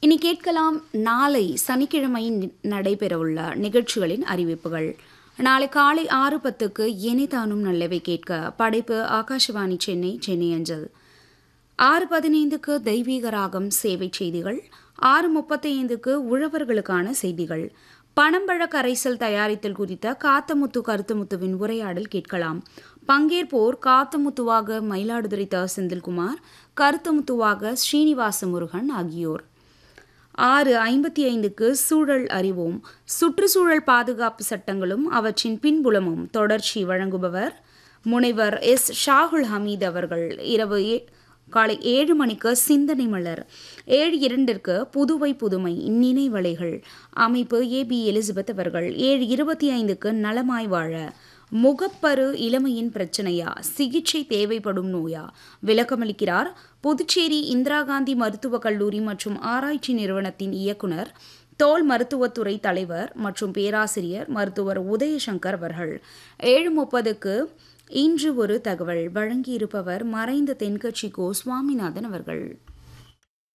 இனி கேட்கலாம் நாளை சனிக்கிழமை நி- நடைபெறவுள்ள நிகழ்ச்சிகளின் அறிவிப்புகள் நாளை காலை ஆறு பத்துக்கு இனிதானும் நல்லவை கேட்க படைப்பு ஆகாஷவாணி சென்னை சென்னை அஞ்சல் ஆறு பதினைந்துக்கு தெய்வீக ராகம் சேவை செய்திகள் ஆறு முப்பத்தைந்துக்கு உழவர்களுக்கான செய்திகள் பணம்பழ கரைசல் தயாரித்தல் குறித்த காத்தமுத்து கருத்துமுத்துவின் உரையாடல் கேட்கலாம் பங்கேற்போர் காத்தமுத்துவாக மயிலாடுதுறை த செந்தில்குமார் கருத்தமுத்துவாக ஸ்ரீனிவாச முருகன் ஆகியோர் ஆறு ஐம்பத்தி ஐந்துக்கு சூழல் அறிவோம் சுற்றுச்சூழல் பாதுகாப்பு சட்டங்களும் அவற்றின் பின்புலமும் தொடர்ச்சி வழங்குபவர் முனைவர் எஸ் ஷாகுல் ஹமீத் அவர்கள் இரவு ஏ- காலை ஏழு மணிக்கு சிந்தனை மலர் ஏழு இரண்டிற்கு புதுவை புதுமை நினைவலைகள் அமைப்பு ஏ பி எலிசபெத் அவர்கள் ஏழு இருபத்தி ஐந்துக்கு நலமாய் வாழ முகப்பரு இளமையின் பிரச்சனையா சிகிச்சை தேவைப்படும் நோயா விளக்கமளிக்கிறார் புதுச்சேரி இந்திரா காந்தி மருத்துவக் கல்லூரி மற்றும் ஆராய்ச்சி நிறுவனத்தின் இயக்குனர் தோல் மருத்துவத்துறை தலைவர் மற்றும் பேராசிரியர் மருத்துவர் உதயசங்கர் அவர்கள் ஏழு முப்பதுக்கு இன்று ஒரு தகவல் வழங்கியிருப்பவர் மறைந்த தென்கட்சி கோ சுவாமிநாதன் அவர்கள்